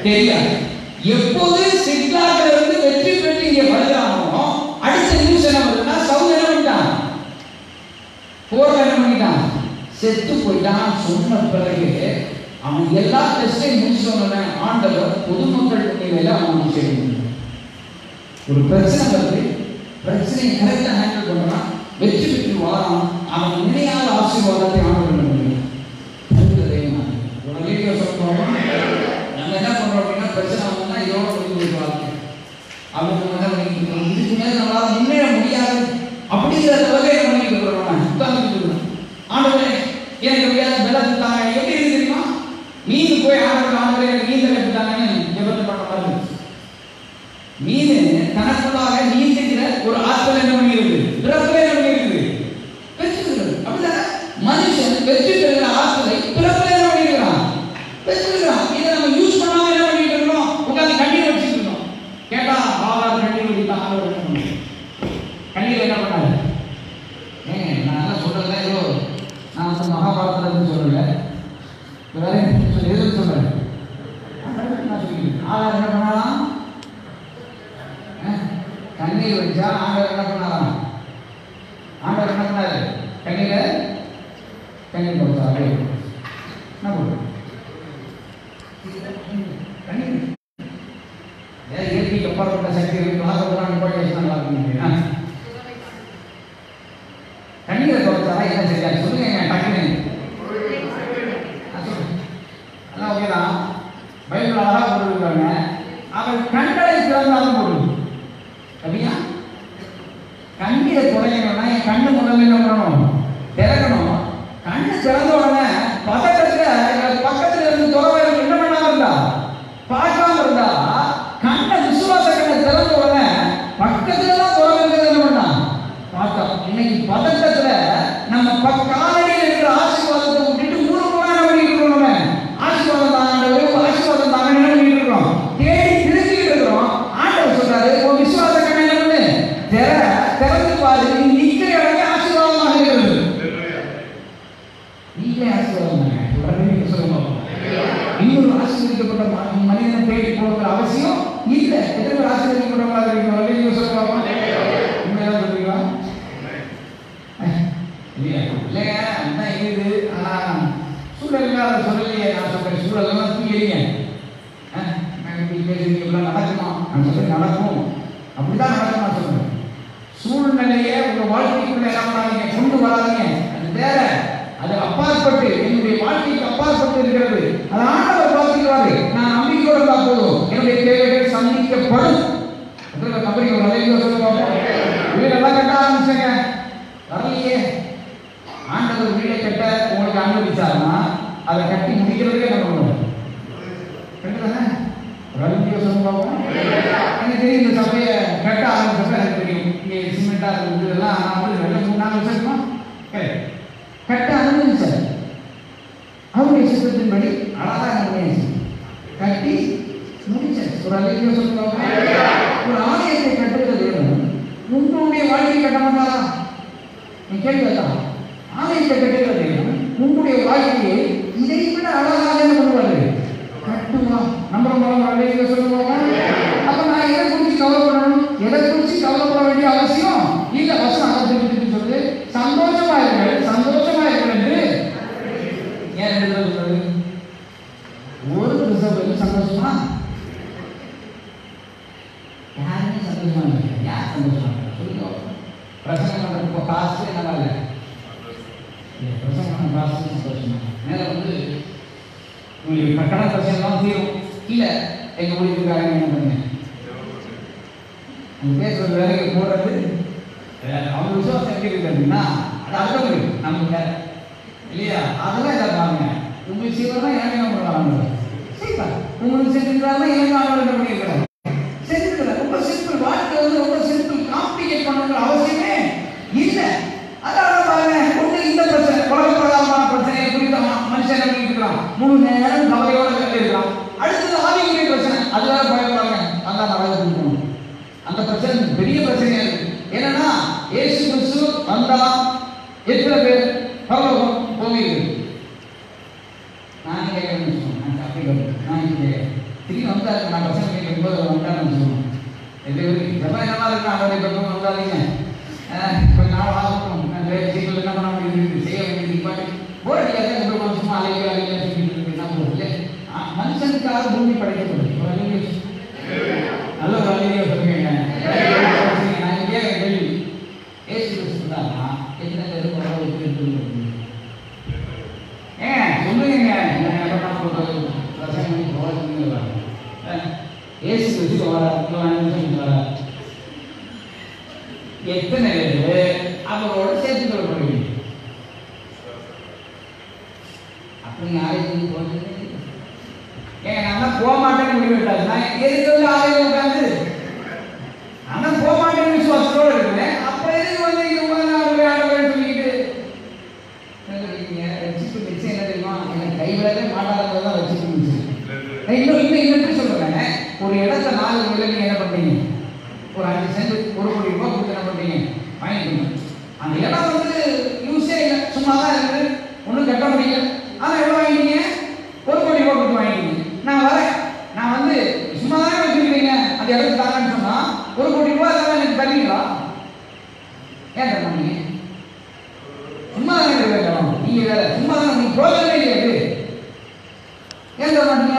தெரியாது எப்போது சிக்லாக்ல இருந்து வெற்றி பெற்று இங்க வருகிறானோ அடுத்த நியூஸ் என்ன வருதுன்னா சவுல் என்ன பண்ணிட்டான் போர்ல என்ன பண்ணிட்டான் செத்து போயிட்டான் சொன்ன பிறகு அவன் எல்லா டெஸ்டையும் முடிச்சோன்னு ஆண்டவர் பொதுமக்கள் முன்னிலையில அவன் செய்யணும் ஒரு பிரச்சனை வருது பிரச்சனையை கரெக்டாக ஹேண்டில் பண்ணுறான் வெற்றி பெற்று வாரான் அவன் நினையாத ஆசீர்வாதத்தை ஆண்டவர் பண்ண முடியும் அடுத்தது என்ன? ஒரு வீடியோ சொல்லுவோம் நம்ம என்ன பண்றோம் அப்படின்னா பிரச்சனை வந்தா இதோட முடிஞ்சு ஒரு வாழ்க்கை அவங்க என்ன பண்ணிட்டு இருக்கோம் இதுக்கு மேல நம்மளால முன்னேற முடியாது அப்படிங்கிற அளவுக்கு என்ன பண்ணிட்டு இருக்கிறோம் நம்ம உட்கார்ந்துட்டு இருக்கிறோம் ஆண்டவரே எனக்கு எப்படியாவது பலத்து தாங்க எப்படி இருக்கு தெரியுமா மீன் போய் ஆண்டவர் ஆண்டவரே எனக்கு நீந்தல் எடுத்தாங்கன்னு ஜெபத்தை பண்ண மாதிரி இருந்துச்சு. மீன் தனக்குள்ளாக நீந்துகிற ஒரு ஆற்றல் என்ன பண்ணிருக்கு பிறப்பில் என்ன பண்ணிருக்கு பெற்றிருக்கிறது அப்படிதானே மனுஷன் வெற்றி பெறுகிற ஆற்றலை பிறப்பில் என்ன பண்ணிருக்கிறான் பெற்றிருக்கிறான் இதை நம்ம யூஸ் பண்ணாம என்ன பண்ணிட்டு இருக்கோம் உட்கார்ந்து கண்ணீர் வச்சுட்டு இருக்கோம் கேட்டா பாபார் கண்ணீர் வடித்தான் ஆண்டவர் என்ன பண்ணுவார்? கண்ணீர் என்ன பண்ணாரு ஏங்க நான் என்ன சொல்றதுல ஏதோ நான் வந்து மகாபாரதத்துல இருந்து சொல்லல வேற எதுவும் சொல்றேன் நான் சொல்லிக்கிறேன் ஆளார் என்ன பண்ணலாம் கண்ணீர் வச்சா ஆண்டவர் என்ன பண்ணாராம் ஆண்டவர் என்ன பண்ணாரு கண்ணீர கண்ணீர் கொடுத்தா அப்படியே என்ன பண்ணுறோம் கண்ணீர் ஏன் இயற்கைக்கு அப்பாற்பட்ட சக்தி இருக்கு ஆசைப்படுறாங்க போய் பேசினா நல்லா இருக்கும் கண்ணீரை கொடுத்தாரா என்ன சரியா சொல்லுங்க என் டக்குன்னு நான் சொல்றேன். அதான் ஓகே தான் பைபிள் அழகா போட்டுருக்காங்க அவன் கண்களை திறந்தாலும் போடுது அப்படியா கண்ணீரை தொடங்கணும்னா என் கண்ணு முதல்ல என்ன பண்ணணும் திறக்கணும் கண்ணு திறந்த உடனே பக்கத்துல இல்ல பக்கத்துல இருந்து துறவை என்ன பண்ணாம இருந்தா பார்க்காம இருந்தா கண்ணை விசுவாச கண்ணை திறந்த உடனே பக்கத்துல தான் துறவை இருக்கிறது என்ன பண்ணா பார்த்தா இன்னைக்கு பதட்டத்துல நம்ம ப- காலடியில் இருக்கிற ஆசீர்வாதத்தை விட்டுட்டு ஊரு போனா என்ன பண்ணிட்டு இருக்கோம் நம்ம ஆசீர்வாதம் தாங்க ஆசீர்வாதம் தாங்க என்ன பண்ணிட்டு இருக்கோம் தேடி திரும்பிட்டு இருக்கிறோம் ஆண்டவர் சொல்றாரு உன் விசுவாச கண்ணை என்ன பண்ணு திற திறந்து பாரு நீ நிக்கிற இடமே ஆசீர்வாதமாக இருக்கிறது நீங்களே ஆசீர்வாதம் தாங்க உடனே நீங்க சொல்லுங்க பாப்போம். இன்னொரு ஆசீர்வதிக்கப்பட்ட ம- மனிதனை தேடி போகிற அவசியம் இல்ல எத்தனை பேர் ஆசீர்வதிக்கப்பட்டவங்களா இருக்கீங்க உடனே நீங்க சொல்லுங்க பாப்போம். உண்மையதான் சொல்றீங்களா இல்லையா இல்லைங்க அதான் இருக்குது ஆனா சூழல் அதை சொல்லலையே நான் சொல்றேன் சூழலெல்லாம் தூக்கிறீங்க நாங்கள் இப்படி பேசுறீங்க இப்படிலாம் நடக்குமா நான் சொல்றேன் நடக்கும் அப்படிதான் நடக்கும் நான் சொல்றேன் சூழ்நிலையை உங்க வாழ்க்கைக்குள்ள என்ன பண்ணாதீங்க கொண்டு வராதீங்க அது வேற அது அப்பாற்பட்டு என்னுடைய வாழ்க்கைக்கு அப்பாற்பட்டு இருக்கிறது அது ஆண்டவர் பார்த்துக்கிறாரு நான் நம்பிக்கையோட இருந்தா போதும் என்னுடைய தேவைகள் சந்திக்கப்படும் எத்தனை நம்புறீங்க ஒரு அலையில சொல்லுங்க பார்ப்போம். வீடெல்லாம் கட்ட ஆரம்பிச்சேங்க வரலையே ஆண்டவர் வீடை கட்ட உங்களுக்கு அனுமதிச்சாருன்னா அதை கட்டி முடிக்கிறதுக்கு என்ன பண்ணுவோம் கட்டுதானே ஒரு அலுவலியோ சொல்லுங்க பார்ப்போம். எனக்கு தெரியும் இந்த சபையை கட்ட ஆரம்பிச்சப்ப எனக்கு தெரியும் இங்கே சிமெண்டா இருந்தது இதெல்லாம் நான் வந்து ரெண்டு மூணு நாலு வருஷம் இருக்குமா correct. கட்ட அனுமதிச்சார் அவருடைய சித்தத்தின்படி அழகா அனுமதிச்சு கட்டி முடிச்சார் ஒரு அலுவலியோ சொல்லுங்க பார்ப்போம். ஒரு ஆலயத்தை கட்டுகிற தேவன் உங்களுடைய வாழ்க்கை கட்ட மாட்டாரா நீ கேள்வி கேட்கலாம் ஆலயத்தை கட்டுகிற தேவன் உங்களுடைய வாழ்க்கையை இதை விட அழகாக என்ன பண்ணுவாரு கட்டுவா நம்புற மூலம் அலையில சொல்லுவாங்க அப்ப நான் எதை குறிச்சு கவலைப்படணும் எதை குறிச்சு கவலைப்பட வேண்டிய அவசியம் இல்ல வசனம் அதை தெரிவித்து சொல்லுது சந்தோஷமா இருங்கள் சந்தோஷமா இருங்கள் என்று ஏன் ரெண்டு தடவை சொல்றது ஒரு கிறிஸ்தவருக்கு சந்தோஷமா யாருமே சந்தோஷமா இல்லை யார் சந்தோஷமா இல்லை சொல்லுங்க பிரசங்கம் பண்றதுக்கு காசு என்ன இல்லை இல்லை, பிரசங்கம் பண்ண காசு சந்தோஷமா மேல வந்து உங்களுக்கு கட்டண பிரச்சனைலாம் தீரும் கீழே எங்க ஊழியத்துக்காரங்க என்ன பண்ணுங்க அவங்க பேசுறது வேலைக்கு போடுறது வேற. அவங்க விசுவாசம் எப்படி இருக்கு அப்படின்னா அது அடுத்தவங்க நமக்கு வேற. இல்லையா அதெல்லாம் இதை பாருங்க உங்களுக்கு செய்வதா எனக்கு என்ன பண்ணுவாங்க செய்வார் உங்களுக்கு செஞ்சிருக்காருன்னா எனக்கு ஆண்டவர் என்ன பண்ணியிருக்கிறார் சிம்பிள் ரொம்ப சிம்பிள் வாழ்க்கை வந்து ரொம்ப சிம்பிள் காம்ப்ளிகேட் பண்ணணுங்கிற அவசியமே இல்லை அதான் பாருங்க ஒண்ணு இந்த பிரச்சனை உலக பிரகாரமான பிரச்சனையை குறித்த ம- மனுஷன் என்ன பண்ணிட்டு இருக்கான் முழு நேரம் கவலையோட கட்டி இருக்கான் அடுத்தது ஆவிக்குரிய பிரச்சனை அது வேற பயப்படுறாங்க அதான் நரகத்துக்கு போகணும் அந்த பிரச்சனை பெரிய பிரச்சனையா இருக்கு என்னன்னா இயேசு கிறிஸ்து வந்தா எத்தனை பேர் பரலோகம் போவீர்கள் நான் கேட்கறேன்னு சொன்னேன் நான் அப்படி கேட்கிறேன். நான் இங்கே திரும்பி வந்தாரு நான் பசங்க வீட்டுக்கு இருக்கும்போது அவர் வந்தாருன்னு சொல்லுவோம் இது இதெல்லாம் என்னமா இருக்கு அவருடைய பக்கம் வந்தாதீங்க கொஞ்ச நாள் ஆகட்டும் நான் வேறு விஷயங்கள் என்ன பண்ண வேண்டியது செய்ய வேண்டியது பாட்டு போர் அடிக்காத இந்த பக்கம் சும்மா அலைக்க அலைக்க சொல்லிட்டு இருக்கு என்ன போகுது மனுஷனுக்காக பூமி படைக்கப்படுது ஒரு அலைக்க நல்ல ஒரு அலைக்க சொல்லுங்க நான் இங்கே கேள்வி ஏசு கிறிஸ்து தான் எத்தனை பேர் பரவாயில்ல இருக்கு ஏன் சொல்லுங்க ஏசு கிறிஸ்து வர எத்தனை பேர் அவரோட சேர்த்து கொள்ளப்படுவீங்க அப்படி ஆலயத்துக்கு போகிறது ஏங்க நான் தான் போக மாட்டேன்னு முடிவிட்டாரு நான் எதுக்கு வந்து ஆலயம் உட்காந்து ஆனா போக மாட்டேன்னு விசுவாசத்தோடு இருக்கிறேன் அப்புறம் எதுக்கு வந்து இங்க உட்காந்து ஆடுவே ஆடுவேன்னு சொல்லிட்டு ரசிப்பு மிச்சம் என்ன தெரியுமா எனக்கு கைவிடவே மாட்டாதவங்க தான் ரசிப்பு மிச்சம் இன்னும் இன்னும் இன்னும் சொல்றேன் ஒரு இடத்த நாலு முறையில் நீங்க என்ன பண்றீங்க ஒரு அஞ்சு சென்ட் ஒரு கோடி ரூபாய் கொடுத்து என்ன பண்றீங்க வாங்கிக்கணும் அந்த இடம் வந்து யூஸே இல்லை சும்மா தான் இருக்குது ஒன்றும் கட்ட முடியல ஆனால் எவ்வளோ வாங்கிட்டீங்க ஒரு கோடி ரூபாய் கொடுத்து வாங்கிட்டீங்க நான் வரேன் நான் வந்து சும்மா தானே வச்சுருக்கீங்க அந்த இடத்துக்கு தாங்கன்னு சொன்னா ஒரு கோடி ரூபாய் அதெல்லாம் எனக்கு தருவீங்களா ஏன் தர மாட்டீங்க சும்மா தானே இருக்கிற இடம் நீங்க வேற சும்மா தான் நீங்க பிரோஜனமே இல்லையா அது ஏன் தர மாட்டீங்க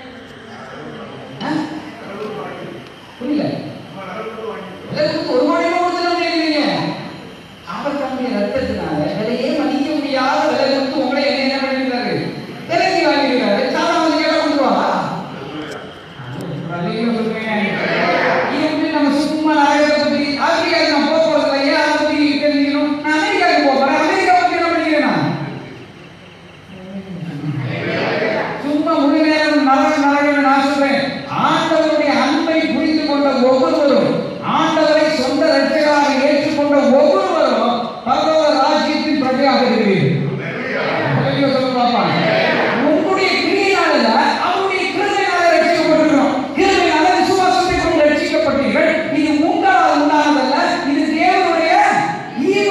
ஆ? புரியல இதற்கு ஒரு கோடி ரூபாய் கொடுத்து என்ன பண்ணிருக்கீங்க அவர் தம்முடைய ரத்தத்தினால விலையே மதிக்க முடியாத விலை கொடுத்து உங்களை என்ன என்ன பண்ணிருக்காரு விலைக்கு வாங்கியிருக்காரு சாதா வந்து கேட்டா கொடுத்துருவாரா வள்ளியில சொல்றேன் இது வந்து நம்ம சும்மா நரகத்தை பத்தி ஆப்பிரிக்காவுக்கு நான் போக போறது இல்லை ஏன் அதை பத்தி தெரிஞ்சுக்கணும் நான் அமெரிக்காவுக்கு போக போறேன் அமெரிக்கா பத்தி என்ன பண்ணிக்கிறேன் நான் சும்மா முழு நேரம் நரகம் நரகம் நான் சொல்றேன் ஆண்டவருடைய அன்பை புரிந்து கொண்ட ஒவ்வொருவரும் ஆண்டவரை சொந்த ரட்சகராக ஏற்றுக்கொண்ட ஒவ்வொருவரும் பரலோக ராஜ்யத்தின் பிரஜையாக இருக்கிறீர்கள் ஹalleluya சொல்லுங்க பாப்பா உங்களுடைய கிரியையால இல்ல அவருடைய கிருபையால ரட்சிக்கப்பட்டிருக்கிறோம் கிருபையால விசுவாசத்தை கொண்டு ரட்சிக்கப்பட்டீர்கள் இது உங்களால் உண்டானதல்ல இது தேவனுடைய ஈவு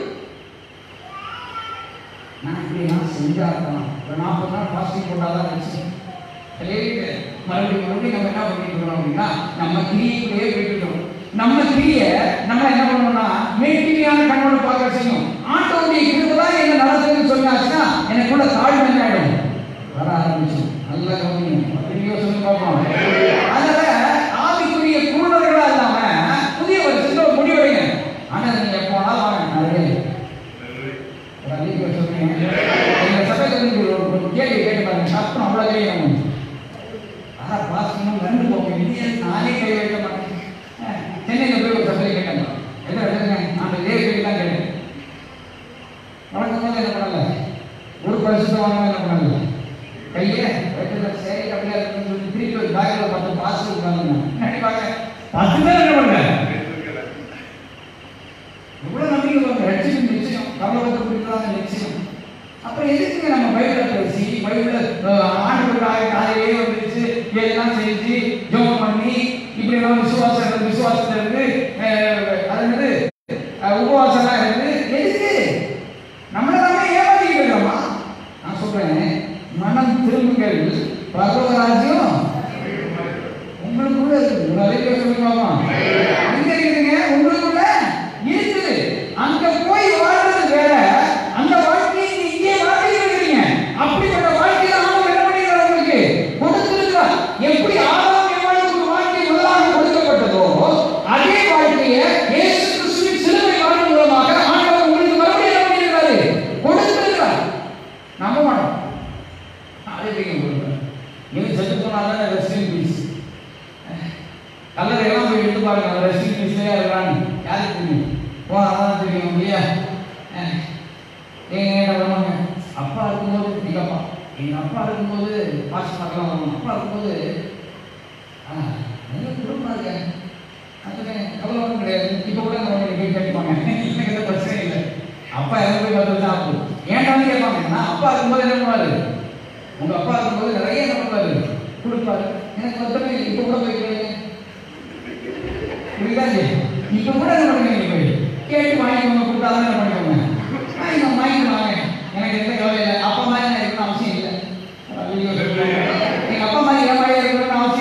நான் இப்படிலாம் செஞ்சாதான் ஒரு நாற்பது நாள் பாசிட்டிவ் போட்டாதான் நினைச்சேன் சொல்லிட்டு மறுபடியும் மறுபடியும் நம்ம என்ன பண்ணிட்டு இருக்கோம் அப்படின்னா நம்ம கிரியைக்குள்ளேயே போயிட்டு நம்ம கிரிய நம்ம என்ன பண்ணணும்னா மேட்டியான கண்ணோட பார்க்க செய்யும் ஆண்டோடைய கிருபை தான் என்ன நடக்குதுன்னு சொன்னாச்சுன்னா எனக்குள்ள தாழ்மை என்ன ஆயிடும் வர ஆரம்பிச்சு நல்லா கவனிங்க அப்படியோ சொல்லி பார்ப்போம் அதனால ஆவிக்குரிய குருடர்களா இல்லாம புதிய வருஷத்துல ஒரு முடிவடைங்க ஆனா நீங்க எப்போனாலும் வாங்க நிறைய ஒரு அதிக சொல்றீங்க எங்க சபையில இருந்து ஒரு ஒரு கேள்வி கேட்டு பாருங்க சத்தம் அவ்வளவு கேட்கணும் ஆனா பாசனம் ரெண்டு போங்க இந்தியா நானே கை வைக்க மாட்டேன் அஹ், சென்னையில போய் ஒரு சபையில கேட்டாங்க என்ன எழுதுங்க அந்த இதே கேள்வி தான் கேட்டேன் வழக்கம் போது என்ன பண்ணல ஒரு பரிசுத்த வாங்க என்ன பண்ணல கையே வைக்கிறத சரி அப்படியே இருக்குன்னு சொல்லி திருப்பி ஒரு பேக்ல பத்து பாஸ் உட்காந்துங்க நடிப்பாங்க பத்து பேர் என்ன பண்ணுங்க எவ்வளவு நம்பிக்கை பாருங்க ரட்சிக்கும் நிச்சயம் கவலத்தை குறித்ததாக நிச்சயம் அப்புறம் எதுக்குங்க நம்ம பைபிள பேசி பைபிள ஆண்டுகளுக்காக காலையிலே வந்துருச்சு எல்லாம் செஞ்சு ஜோம் பண்ணி இப்படி எல்லாம் விசுவாசம் இருக்கு, விசுவாசத்துல இருந்து அஹ், அது என்னது அஹ், உபவாசம்லாம் இருந்து எதுக்கு நம்மள நாம ஏமாத்திக்கிட்டு இருக்கோமா நான் சொல்றேன் மனம் திரும்புங்கள் பரலோக ராஜ்யம் உங்களுக்குள்ள இருக்குது ஒரு அறிக்கை சொல்லி பார்ப்போம் எங்க இருக்குதுங்க உங்களுக்குள்ள இருக்குது அங்க போய் வாழ்றது வேற அந்த வாழ்க்கையை நீங்க இங்கே வாழ்க்கையில் இருக்கிறீங்க அப்படிப்பட்ட வாழ்க்கையில ஆண்டவர் என்ன பண்ணிக்கிறார் உங்களுக்கு கொடுத்திருக்கிறார் எப்படி ஆதாம் எவ்வாறு ஒரு வாழ்க்கை முதலாக கொடுக்கப்பட்டதோ அதே வாழ்க்கையை இயேசு கிறிஸ்துவின் சிலுவை வாழ்வு மூலமாக ஆண்டவர் உங்களுக்கு மறுபடியும் என்ன பண்ணியிருக்காரு கொடுத்திருக்கிறார் நம்ப மாட்டோம் அழைப்பீங்க உங்களுக்கு நீங்க செத்து போனாதான் ரெஸ்ட் இன் பீஸ் கல்லறை எல்லாம் போய் எடுத்து பாருங்க அந்த ரெஸ்டிங் மிஸ்லேயே இருக்கிறான்னு யாருக்கு தெரியும் ஓ அதான் தெரியும் இல்லையா அஹ், ஏங்க என்ன பண்ணுவாங்க அப்பா இருக்கும்போது எங்க அப்பா எங்க அப்பா இருக்கும்போது பாஸ்ட் பார்க்கலாம் வருவாங்க அப்பா இருக்கும்போது ஆ நல்ல குடும்பம் இருக்கேன் அதுக்கு கவலை ஒன்றும் கிடையாது இப்போ கூட நம்ம போய் கேட்பாங்க எனக்கு எந்த பிரச்சனை இல்லை அப்பா இறந்து போய் பத்து வருஷம் ஆகும் ஏன்டான்னு கேட்பாங்க நான் அப்பா இருக்கும்போது என்ன பண்ணுவாரு உங்க அப்பா இருக்கும்போது நிறைய என்ன பண்ணுவாரு கொடுப்பாரு எனக்கு மொத்தமே இல்லை இப்போ கூட போய் கேளுங்க புரியுதாங்க இப்ப கூட என்ன பண்ணுங்க நீங்க போய் கேட்டு வாங்கிக்கோங்க கொடுத்தாதான் என்ன பண்ணிக்கோங்க வாங்கிக்கோங்க வாங்கிக்கோங்க எனக்கு எந்த கவலை இல்லை அப்பா மாதிரி நான் இருக்கணும் அவசியம் இல்லை ஐயோ, எங்க அப்பா மாதிரி என் மாதிரி இருக்கணும்னு அவசியம்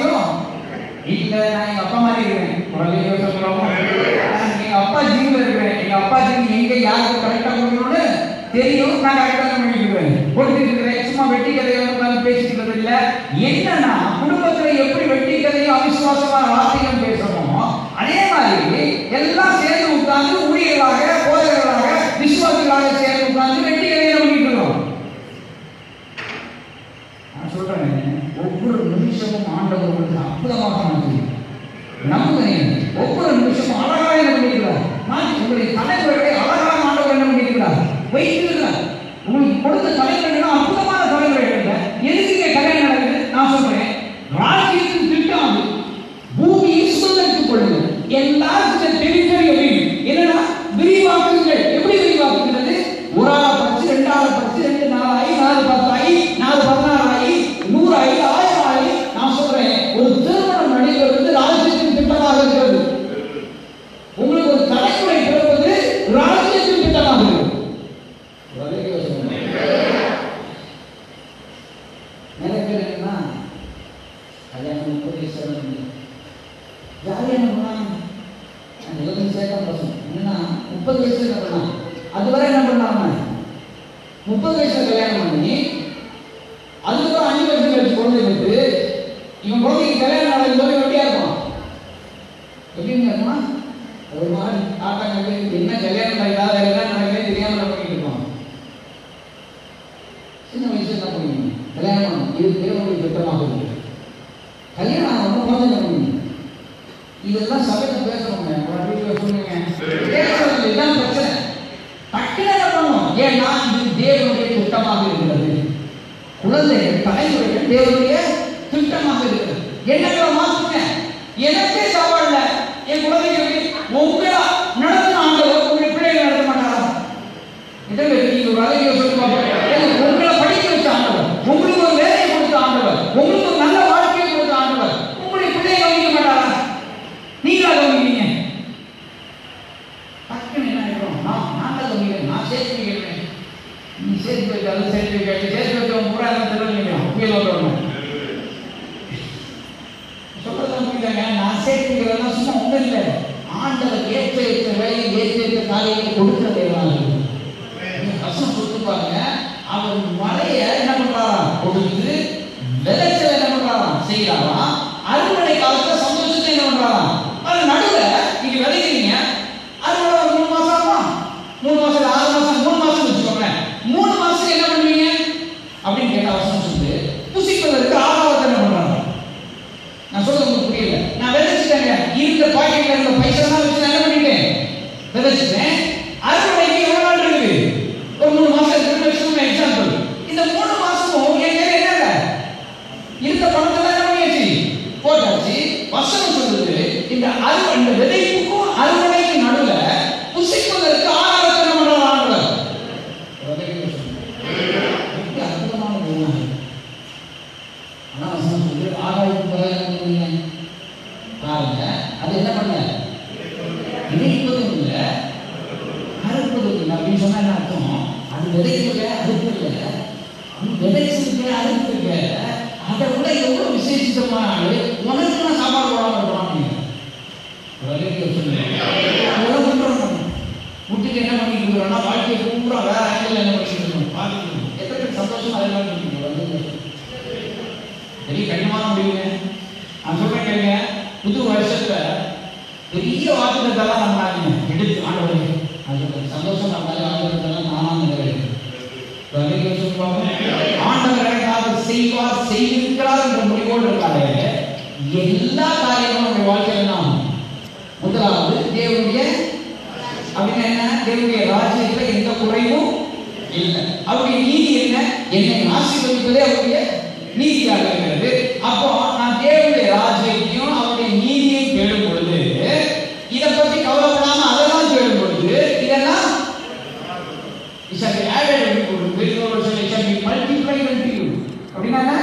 என்னன்னா குடும்பத்துல எப்படி வெட்டி கதையும் அவிசுவாசமான வார்த்தைகள் பேசணுமோ அதே மாதிரி எல்லாம் சேர்ந்து உட்கார்ந்து ஊழியர்களாக போதகர்களாக விசுவாசிகளாக சேர்ந்து உட்கார்ந்து வெட்டி கதையை பண்ணிட்டு இருக்கோம் நான் சொல்றேன் ஒவ்வொரு நிமிஷமும் ஆண்டவர் உங்களுக்கு அற்புதமாக மாற்றி நம்புங்க ஒவ்வொரு நிமிஷமும் அழகாக என்ன பண்ணியிருக்கிறார் மாற்றி உங்களுடைய தலைமுறைகளை அழகாக ஆண்டவர் என்ன பண்ணியிருக்கிறார் வைத்திருக்கிறார் உங்களுக்கு கொடுத்த தலைமுறைகள் அற்புதமான தலைமுறைகள் எதுக்கு இங்க கல்யாணம் நடக்குது நான் சொல்றேன் ராஜ்யத்தின் திட்டம் அது பூமியை சுதந்திரத்துக் கொள்ளுங்கள் எல்லாருக்கும் டெரிட்டரி அப்படின்னு என்னன்னா விரிவாக்குங்கள் எப்படி விரிவாக்குகிறது ஒரு ஆளை படிச்சு ரெண்டு ஆளை படிச்சு ரெண்டு நாலு ஆகி நாலு பத்து ஆகி நாலு பதினாறு ஆகி நூறு ஆகி ஆயிரம் ஆகி நான் சொல்றேன் ஒரு திருமணம் நடைபெறுவது ராஜ்யத்தின் திட்டமாக இருக்கிறது உங்களுக்கு ஒரு தலைமுறை பிறப்பது ராஜ்யத்தின் திட்டமாக இருக்கிறது நிறைய பேர் என்னன்னா கல்யாணம் முப்பது வயசு வந்து ஜாலியாக பண்ணலாம் அந்த இருபது சேர்க்க பசங்க என்னன்னா முப்பது வயசுல என்ன பண்ணலாம் அதுவரை என்ன பண்ணாம முப்பது வயசுல கல்யாணம் பண்ணி அதுக்கப்புறம் அஞ்சு வருஷம் கழிச்சு குழந்தை வந்து இவன் குழந்தைக்கு கல்யாணம் நடக்கும் போது எப்படியா இருப்பான் எப்படின்னு இருக்குமா ஒரு மாதிரி தாத்தா கல்யாணம் என்ன கல்யாணம் நடக்காத வேற என்ன நடக்குதுன்னு தெரியாம என்ன பண்ணிட்டு இருப்பான் சின்ன வயசுல என்ன பண்ணுவீங்க கல்யாணம் பண்ணணும். இது தேவனுடைய திட்டமாக இருக்கு கல்யாணம் ஆகணும் குழந்தை பண்ணணும் இதெல்லாம் சபையில பேசணுங்க ஒரு வீட்டுல சொல்லுங்க பேசுறது இதுதான் பிரச்சனை டக்குனு என்ன பண்ணணும் ஏன்னா இது தேவனுடைய திட்டமாக இருக்கிறது குழந்தைகள் தலைமுறைகள் தேவனுடைய திட்டமாக இருக்கிறது எண்ணங்களை மாத்துங்க எனக்கே சவால்ல என் குழந்தைகளுக்கு உங்களா நடத்தின ஆண்டவர் உங்களுடைய பிள்ளைகளை நடத்த மாட்டாரா இதை நீங்க ஒரு அழகிய சொல்லி பார்ப்போம் உங்களை படிக்க வச்ச ஆண்டவர் உங்களுக்கு ஒரு வேலையை கொடுத்த ஆண்டவர் உங்களுக்கு ஒரு நல்ல வாழ்க்கையை கொடுத்த ஆண்டவர் உங்களுடைய பிள்ளையை கவனிக்க மாட்டாரா நீங்களா கவனிக்கிறீங்க டக்குன்னு என்ன ஆயிடும் நான் நான் தான் கவனிக்கிறேன் நான் சேர்த்து வைக்கிறேன் நீ சேர்த்து வைக்காது சேர்த்து வைக்காது சேர்த்து வைக்கவன் பூரா எல்லாம் திருவள்ளியும் புயல் வரணும் சொல்றதான் புரியலங்க நான் சேர்த்து வைக்கிறதெல்லாம் சும்மா ஒன்றும் இல்லை ஆண்டவர் ஏற்ற ஏற்ற வேலையை ஏற்ற ஏற்ற காரியங்களை கொடுக்கிற தேவனாக நீங்க கஷ்டம் கொடுத்து பாருங்க அவர் மலைய என்ன பண்றாராம் கொடுத்து விளைச்சல் என்ன பண்றாராம் செய்யறாராம் அறுவடை காலத்துல சந்தோஷத்தை என்ன பண்றாராம் அது நடுவுல நீங்க விளைக்கிறீங்க அறுவடை ஒரு மூணு மாசம் ஆகுமா மூணு மாசம் இல்ல, ஆறு மாசம் மூணு மாசம் வச்சுக்கோங்க மூணு மாசம் என்ன பண்ணுவீங்க அப்படின்னு கேட்ட அவசரம் சொல்லுது புசிப்பதற்கு ஆகாரத்தை என்ன பண்றாங்க நான் சொல்றது உங்களுக்கு புரியல நான் விதைச்சிட்டேங்க இருந்த பாக்கெட்ல இருந்த பைசா தான் வச்சு நான் என்ன பண்ணிட்டேன் விதைச்சிட்டேன் அறுவடைக்கு எவ்வளவு நாள் இருக்கு ஒரு மூணு மாசம் இருக்கு வச்சுக்கோங்க எக்ஸாம்பிள் இந்த மூணு மாசமும் என் கையில என்ன இல்லை இருந்த பணத்தை என்ன பண்ணியாச்சு போட்டாச்சு வசனம் சொல்லுது இந்த அறுவடை இந்த விதைப்புக்கும் அறுவடைக்கு நடுவுல புசிப்பதற்கு ஆகாரத்தை என்ன பண்றாங்க ஆண்டவர் எப்படி அற்புதமான உண்மை ஆனா வசனம் சொல்லுது ஆகாயத்துக்கு பதிலா என்ன பண்ணுவீங்க பாருங்க அது என்ன பண்ண விதைப்பதும் இல்லை அறுப்பதும் இல்லை அப்படின்னு சொன்னா என்ன அர்த்தம் அது விதைக்கல அறுப்பு இல்லை அது விதைச்சிருக்க அறுப்பு இல்லை அதை விட எவ்வளவு விசேஷித்தமான ஆளு உனக்கு நான் சாப்பாடு போடாம இருக்கலாம் நீங்க அதெல்லாம் பண்றோம் முட்டுக்கு என்ன பண்ணிட்டு இருக்கிறோம்னா வாழ்க்கையை பூரா வேற ஆங்கிள் என்ன பண்ணிட்டு இருக்கோம் பார்த்துட்டு இருக்கோம். எத்தனை பேர் சந்தோஷமா அதெல்லாம் பண்ணிட்டு வந்து பெரிய கடினமான முடிவுங்க நான் சொல்றேன் கேளுங்க புது வருஷத்துல பெரிய வாக்குத்தத்தெல்லாம் நம்பினாங்க எடுத்து ஆண்டவரே அது சொல்றேன் சந்தோஷம் நம்மளால வாக்குத்தத்தெல்லாம் நானா நிறைவேறும் ஆண்டவர் எனக்காக செய்வார் செய்திருக்கிறார் என்ற முடிவோடு இருக்காரு எல்லா காரியமும் நம்முடைய வாழ்க்கையில நாம் முதலாவது தேவனுடைய அப்படின்னா என்ன தேவனுடைய ராஜ்யத்துல எந்த குறைவும் இல்லை அவருடைய நீதி என்ன என்னை ஆசீர்வதிப்பதே அவருடைய நீதியாக இருக்கிறது அப்போ நான் தேவனுடைய ராஜ்யத்தையும் அவருடைய நீதியையும் தேடும் பொழுது இதை பத்தி கவலைப்படாம அதெல்லாம் தேடும் பொழுது இதெல்லாம் it shall be added unto you. Very well, it shall be multiplied unto you. அப்படின்னா என்ன?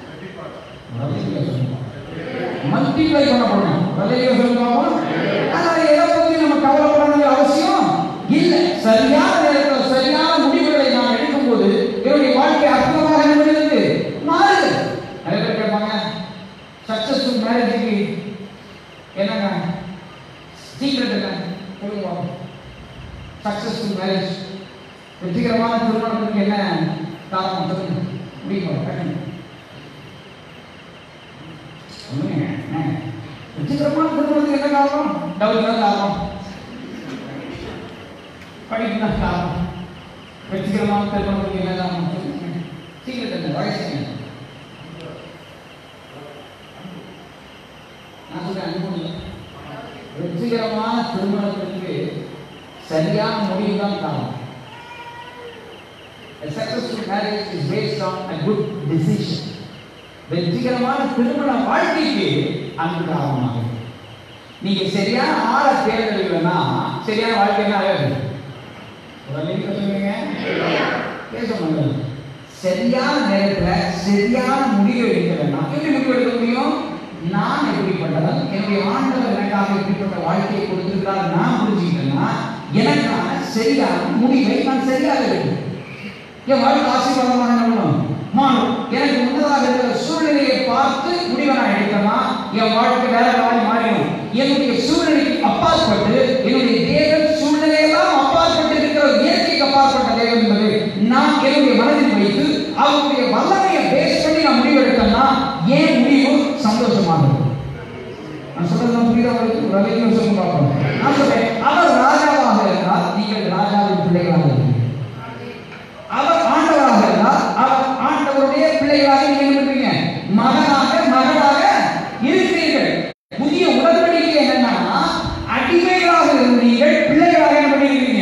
மல்டிப்ளை பண்ணப்படணும் வலையை சொல்லுவோம் ஆனா எதை பத்தி நம்ம கவலைப்பட வேண்டிய அவசியம் இல்லை சரியான நேரத்தில் சரியான முடிவுகளை நாம் எடுக்கும்போது என்னுடைய வாழ்க்கை அற்புதமாக என்ன பண்ணுது மாறுது நிறைய பேர் கேட்பாங்க சக்சஸ்ஃபுல் மேரேஜுக்கு என்னங்க சீக்கிரம் என்ன சொல்லுங்க சக்சஸ்ஃபுல் மேரேஜ் வெற்றிகரமான திருமணத்துக்கு என்ன காரணம் சொல்லுங்க முடியுமா டக்குனு டவுட் தான் காரணம் படிப்பு தான் காரணம் வெற்றிகரமாக திருமணத்துக்கு என்ன காரணம் சொல்லுங்க. சீக்கிரம் என்ன வயசு என்ன நான் சொல்றேன் அனுபவம் வெற்றிகரமான திருமணத்திற்கு சரியான முடிவு தான் காரணம் A successful marriage is based on a good decision. வெற்றிகரமான திருமண வாழ்க்கைக்கு அன்பு காரணமாக நீங்க சரியான ஆளை தேர்ந்தெடுக்கலன்னா சரியான வாழ்க்கை என்ன ஆகாது ஒரு நிமிஷம் சொல்லுங்க பேச முடியாது சரியான நேரத்துல சரியான முடிவு எடுக்கலன்னா எப்படி முடிவு எடுக்க முடியும் நான் எப்படிப்பட்டவன் என்னுடைய ஆண்டவர் எனக்காக எப்படிப்பட்ட வாழ்க்கையை கொடுத்திருக்கிறார் நான் புரிஞ்சுக்கிட்டேன்னா எனக்கான சரியான முடிவை நான் சரியாக எடுக்கணும் என் வாழ்க்கை ஆசீர்வாதமாக என்ன பண்ணணும் மாறும் எனக்கு முன்னதாக இருக்கிற சூழ்நிலையை பார்த்து முடிவை நான் எடுத்தேன்னா என் வாழ்க்கை வேற மாதிரி மாறிடும் என்னுடைய சூழ்நிலைக்கு அப்பாற்பட்டு என்னுடைய தேவன் சூழ்நிலையெல்லாம் அப்பாற்பட்டு இருக்கிற இயற்கைக்கு அப்பாற்பட்ட தேவன் என்பது நான் என்னுடைய மனதில் வைத்து அவருடைய வல்லமையை பேஸ் பண்ணி நான் முடிவு எடுத்தேன்னா ஏன் முடிவு சந்தோஷமாக இருக்கும் நான் சொல்றது புரியுதா உங்களுக்கு ஒரு அலைக்கு சொல்லி பார்ப்போம் நான் சொல்றேன் அவர் ராஜாவாக இருந்தால் நீங்கள் ராஜாவின் பிள்ளைகளாக இருக்கிறீர்கள் அவர் ஆண்டவராக இருந்தால் அவர் ஆண்டவருடைய பிள்ளைகளாக நீங்க என்ன பண்றீங்க மகனாக மகளாக இருக்கிறீர்கள் புதிய உடன்படிக்கை என்னன்னா அடிமைகளாக இருந்தீர்கள் பிள்ளைகளாக என்ன பண்ணிருக்கீங்க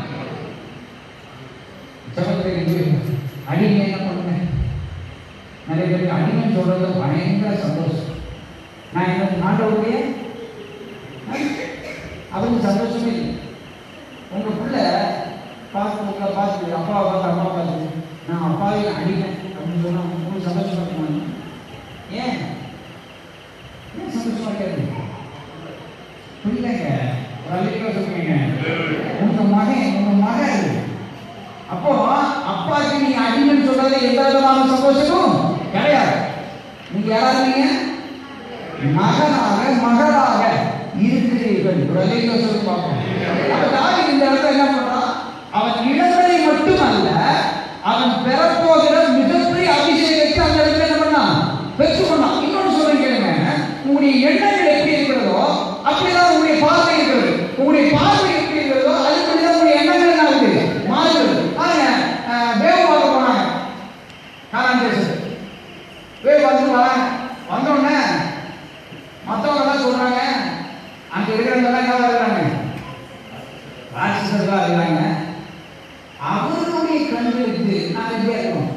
அடிமை என்ன பண்ணுங்க நிறைய பேருக்கு அடிமை சொல்றது பயங்கர சந்தோஷம் நான் என்ன ஆண்டவருடைய அவருக்கு சந்தோஷமே இல்லை உங்க பிள்ளை பார்த்து உங்களை பார்த்து அப்பாவை பார்த்து அம்மா பார்த்து நான் அப்பாவை அடிப்பேன் அப்படின்னு சொன்னா உங்களுக்கு சந்தோஷமா இருக்குமா ஏன் ஏன் சந்தோஷமா இருக்காது புரியலங்க ஒரு அழிக்க சொல்றீங்க உங்க மகன் உங்க மகன் இது. அப்போ அப்பாக்கு நீங்க அடிமைன்னு சொல்றது எந்த விதமான சந்தோஷமும் கிடையாது நீங்க யாரா இருக்கீங்க மகனாக மகளாக இருக்கிறீர்கள் ஒரு அழிக்க சொல்லி பார்ப்போம் அப்ப தாவீது இந்த இடத்துல என்ன பண்றான் அவன் இளங்களை மட்டுமல்ல அவன் பெறப்போகிற மிகப்பெரிய அபிஷேகத்தை அந்த இடத்துல என்ன பண்ணான் பெற்றுக்கொண்டான் இன்னொன்று சொல்றேன் கேளுங்க உங்களுடைய எண்ணங்கள் எப்படி இருக்கிறதோ அப்படிதான் உங்களுடைய பார்வை இருக்கிறது உங்களுடைய பார்வை எப்படி இருக்கிறதோ அதுபடிதான் உங்களுடைய எண்ணங்கள் என்ன ஆகுது மாறுகிறது பாருங்க அஹ், வேவு பார்க்க போனாங்க காரணம் பேசுறது வேவு பார்த்துட்டு வராங்க வந்த உடனே மற்றவங்க எல்லாம் சொல்றாங்க அங்க இருக்கிறவங்க எல்லாம் என்ன இருக்கிறாங்க ராட்சசர்களா இருக்கிறாங்க அவர்களுடைய கண்களுக்கு நான் எப்படியா இருக்கணும்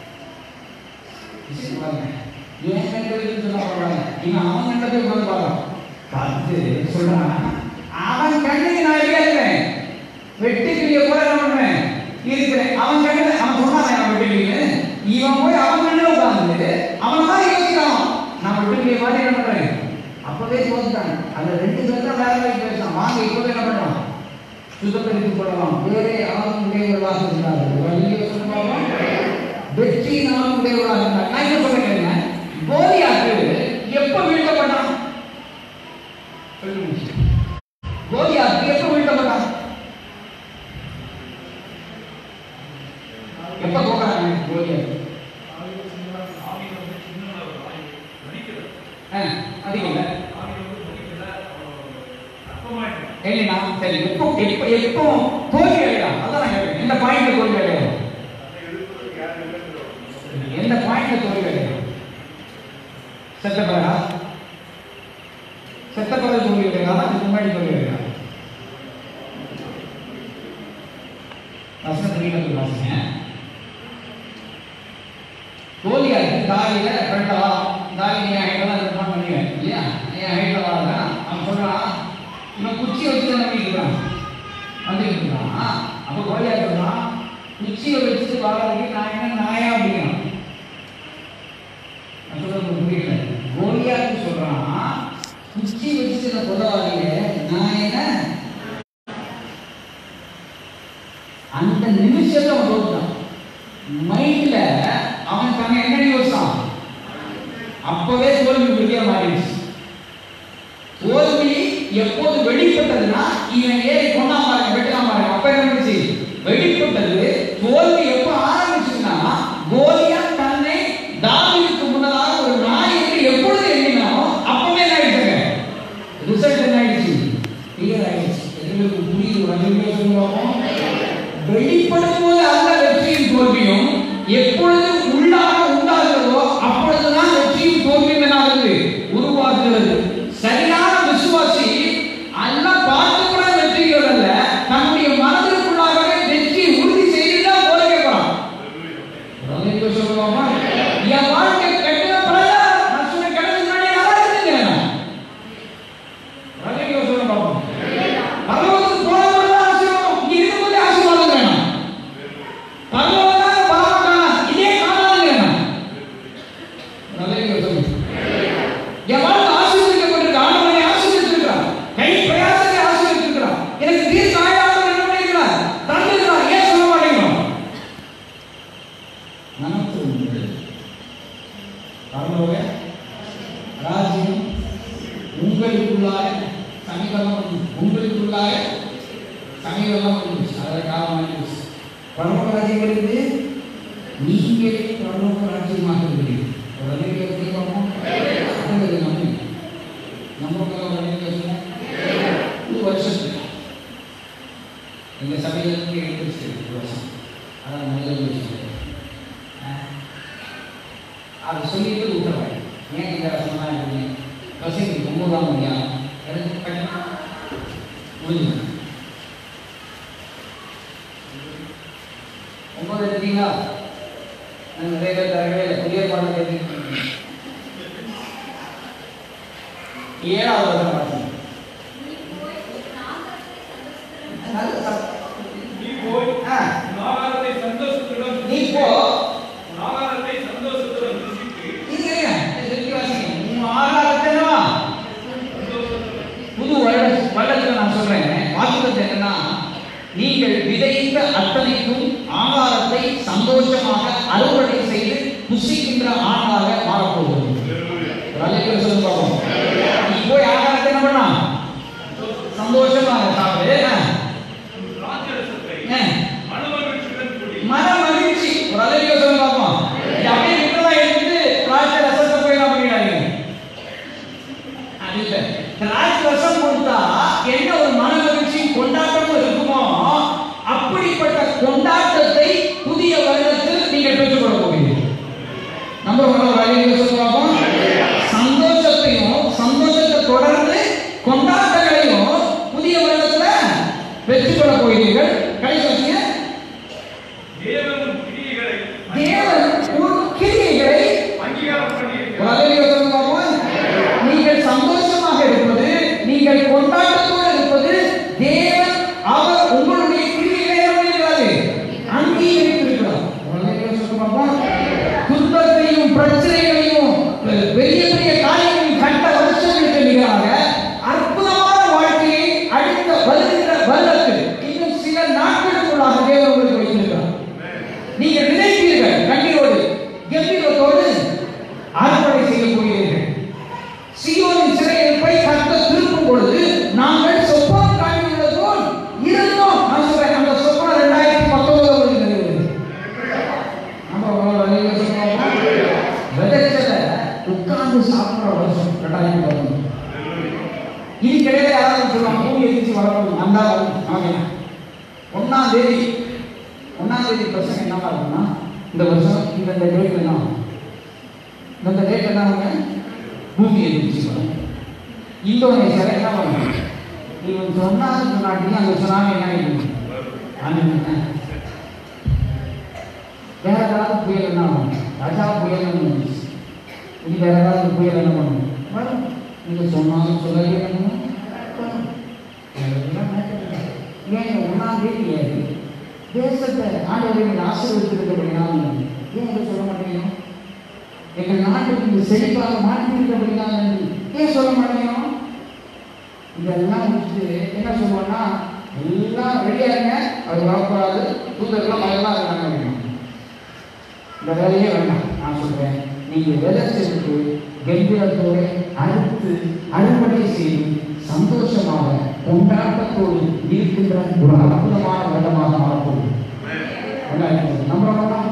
விஷயம் பாருங்க. என் கண்களுக்கு சொல்ல போறாங்க இவன் அவன் கண்டதை உட்கார்ந்து பார்க்கலாம் பார்த்து சொல்றான் அவன் கண்ணுக்கு நான் எப்படியா இருக்கிறேன் வெட்டுக்கிளிய கூட என்ன பண்றேன் இருக்கிறேன் அவன் கண்ணுல அவன் சொன்னான் நான் வெட்டுக்கிளிய இவன் போய் அவன் கண்ணுல உட்கார்ந்து அவன் தான் யோசிக்கிறான் நான் வெட்டுக்கிளிய மாதிரி என்ன பண்றேன் அப்பவே தோத்துட்டாங்க அந்த ரெண்டு பேரும் தான் வேற மாதிரி பேசலாம் வாங்க இப்பவே என்ன பண்றான் சுத்தப்படுத்திக் கொள்ளலாம் வேறே ஆளும் உடையவர்களாக இருந்தார்கள் வழியே சொல்லுவாங்க வெற்றியினாலும் உடையவர்களாக இருந்தார் நான் என்ன சொல்றேன் கோலியாக்கு எப்ப வீழ்த்தப்பட்டான் சொல்லுங்க கோலியாக்கு எப்ப வீழ்த்தப்பட்டான் எப்ப தோக்குறாங்க கோலியாக்கு ஆ, அதிகம் இல்லை இல்லைண்ணா சரி எப்போ எப்போ எப்போ தோல்வி அடையலாம் அதான் நான் கேட்கிறேன் எந்த பாயிண்ட்ல தோல்வி அடையலாம் எந்த பாயிண்ட்ல தோல்வி அடையலாம் செத்த பிறகா செத்த பிறகு தோல்வி அடையலாம் அதுக்கு முன்னாடி தோல்வி அடையலாம் வசன தெரியல வாசிங்க கோலியாக்கு தாயில ஃப்ரெண்டா தாய் நீ ஹைட்ல தான் இருப்பான் பண்ணுவேன் இல்லையா நீ ஹைட்ல வாங்க அவன் சொல்றான் இவன் குச்சி வச்சு தான் நம்பிக்கிறான் வந்துட்டு இருக்கான் அப்ப கோலியா சொல்றான் குச்சியை வச்சுட்டு வாழறதுக்கு நான் என்ன நாயா அப்படிங்கிறான் நான் சொல்றது உங்களுக்கு புரியல கோலியாக்கு சொல்றான் குச்சி வச்சுட்டு நான் கொதவாளிய நான் என்ன அந்த நிமிஷத்துல அவன் தோத்துட்டான் மைண்ட்ல அவன் தன்னை என்ன யோசிச்சான் அப்பவே தோல்வி குறியா மாறிடுச்சு தோல்வி எப்போது வெளிப்பட்டதுன்னா இவன் ஏறி கொண்டா பாருங்க வெட்டா பாருங்க அப்ப என்ன பண்ணுச்சு வெளிப்பட்டது தோல்வி எப்ப ஆரம்பிச்சுன்னா கோலியா தன்னை தாவீதுக்கு முன்னதாக ஒரு நாய் என்று எப்பொழுது எண்ணினானோ அப்பவே என்ன ஆயிடுச்சுங்க ரிசல்ட் என்ன ஆயிடுச்சு நல்ல சொல்லுங்க என் வாழ்க்கை ஆசீர்வதிக்கப்பட்டிருக்கு ஆண்டவனை ஆசீர்வதிச்சிருக்கிறார் கை பிரயாசத்தை ஆசீர்வதிச்சிருக்கிறார் எனக்கு தீர்க்க ஆயுளாக என்ன பண்ணிருக்கிறார் தந்திருக்கிறார் ஏன் சொல்ல மாட்டேங்கிறோம் நமக்கு உண்டு பரலோக ராஜ்யம் உங்களுக்குள்ளாய சமீபம் உங்களுக்குள்ளாய சமீபம் அதற்காக பரலோக ராஜ்யம் இருந்து நீங்களே பரலோக ராஜ்யமாக இருக்கிறீர்கள் உடனே எப்படி பார்ப்போம் அது நம்ம நம்ம உடனே பேசுவோம் ஒரு வருஷத்துக்கு எங்க சபையிலிருந்து எழுந்திருச்சு ஒரு வருஷம் அதான் முதல் விஷயம் அதை சொல்லிட்டு விட்டுறேன் ஏன் இந்த ரசமாக இருக்கீங்க வசதி ஒன்பதாம் முடியாது எனக்கு கண்டிப்பா முடிஞ்சு ஒன்பது எடுத்தீங்களா நான் நிறைய பேர் தரவே இல்லை புதிய பாடம் கேட்டீங்க ஏழாவது வருடம் பார்த்தீங்க நல்ல சத்தம். நீ போய் ஆ, உன் ஆகாரத்தை சந்தோஷத்துடன் நீ போ உன் ஆகாரத்தை சந்தோஷத்துடன் ருசித்து நீங்க இருங்க. இதை திருப்பி வாசிங்க. உன் ஆகாரத்தை என்னவா? சந்தோஷத்துடன் புது வருட வருடத்துல நான் சொல்றேன் வாக்குத்தத்தை என்னன்னா நீங்கள் விதைத்த அத்தனைக்கும் ஆகாரத்தை சந்தோஷமாக அறுவடை செய்து புசிக்கின்ற ஆண்டாக மாறப்போகிறது வலைகள் சொல்லி பார்ப்போம் நீ போய் ஆகாரத்தை என்ன பண்ணா சந்தோஷமாக சாப்பிடு ஆ. உன் திராட்சரசத்தை ஆ. மனமகிழ்ச்சியுடன் குடி மன மகிழ்ச்சி ஒரு அழகிய சொல்லி பார்ப்போம் இது அப்படியே விட்டுலாம் எடுத்து திராட்சை ரசத்தை போய் என்ன பண்ணிடாதீங்க அது இல்ல திராட்சை ரசம் கொடுத்தா என்ன ஒரு மன மகிழ்ச்சி கொண்டாட்டம் இருக்குமோ அப்படிப்பட்ட கொண்டாட்டத்தை புதிய வருடத்தில் நீங்கள் பெற்றுக்கொள்ள போகிறீர்கள் நம்ம ஒரு வழியில் சொல்லுவோம் சந்தோஷத்தையும் சந்தோஷத்தை தொடர்ந்து கொண்டாட்டங்களையும் புதிய வருடத்துல பெற்றுக்கொள்ள போகிறீர்கள் கடைசி தேவன் உன் கிரியைகளை தேவன் உன் கிரியைகளை அங்கீகாரம் ஒரு பண்ணியிருக்கிறார் அலையில சொல்லுவாங்க நீங்கள் சந்தோஷமாக இருப்பது நீங்கள் கொண்டாட்டத்தோடு இருப்பது தேவன் அவர் உங்களுடைய கிரியைகளை என்ன பண்ணியிருக்கிறாரு அங்கீகரித்திருக்கிறார் ஒரு அலையில சொல்லுவாங்க துன்பத்தையும் பிரச்சனைகளையும் பெ- பெரிய பெரிய காரியங்களையும் கண்ட வருஷங்களுக்கு நிகராக அற்புதமான வாழ்க்கையை அடுத்த வருகின்ற வருடத்தில் இன்னும் சில நாட்களுக்குள்ளாக தேவன் உங்களுக்கு வைத்திருக்கிறார் நீங்கள் நினைப்பீர்கள் கண்ணீரோடு கம்பீரத்தோடு அறுவடை செய்ய போகிறீர்கள் சியோனின் சிறையில் போய் கத்த திருப்பும் பொழுது நாங்கள் சொப்பனம் காண்கிறது போல் இருந்தோம் நான் சொல்றேன் அந்த சொப்பனம் ரெண்டாயிரத்தி பத்தொன்பது வருகிறது நம்ம ஒரு வழியில சொல்றோம். விதைச்சதை உட்கார்ந்து சாப்பிடுற வருஷம் ரெண்டாயிரத்தி பத்தொன்பது இது கிடையாது யாராவது சொல்லுவாங்க பூமி எதிர்த்து வரப்போகுது அந்த நமக்கு என்ன ஒன்னாம் தேதி ஒன்னாம் தேதி பசங்க என்ன இருக்கும்னா இந்த வருஷம் இந்த இந்த டேட் என்ன ஆகும்? இந்த இந்த டேட் என்ன ஆகுங்க பூமி எதிர்ச்சி வரும் இந்தோனேஷியாவில் என்ன பண்ணும் இவன் சொன்னாலும் சொன்னாட்டி அந்த சுனாமி என்ன ஆகிடும் அனுப்பிங்க வேற ஏதாவது புயல் என்ன ஆகும் ராஜா புயல் வந்துச்சு இது வேற ஏதாவது புயல் என்ன பண்ணும் வரும் நீங்க சொன்னாலும் சொல்லவே என்ன பண்ணும் வரும். அதெல்லாம் matter இல்ல. ஏன் ஒன்றாம் தேதி ஏறி தேசத்தை ஆண்டவர்கள் ஆசீர்வதித்திருக்கிறபடினால் ஏன் இதை சொல்ல மாட்டேங்க எங்கள் நாட்டுக்கு இந்த செழிப்பாக மாற்றிருக்கிறபடினால் ஏன் சொல்ல மாட்டேங்க இதெல்லாம் முடிச்சுட்டு என்ன சொல்லுவோம்னா எல்லாம் ரெடியா இருங்க அவர் வரக்கூடாது தூதர்லாம் அதெல்லாம் இருக்காங்க அப்படின்னா இந்த வேலையே வேண்டாம் நான் சொல்றேன் நீங்க விதைச்சதுக்கு கம்பீரத்தோடு அறுத்து அறுவடை செய்து சந்தோஷமாக கொண்டாட்டத்தோடு இருக்கின்ற ஒரு அற்புதமான வருடமாக மாறப்போகுது நம்புறோமா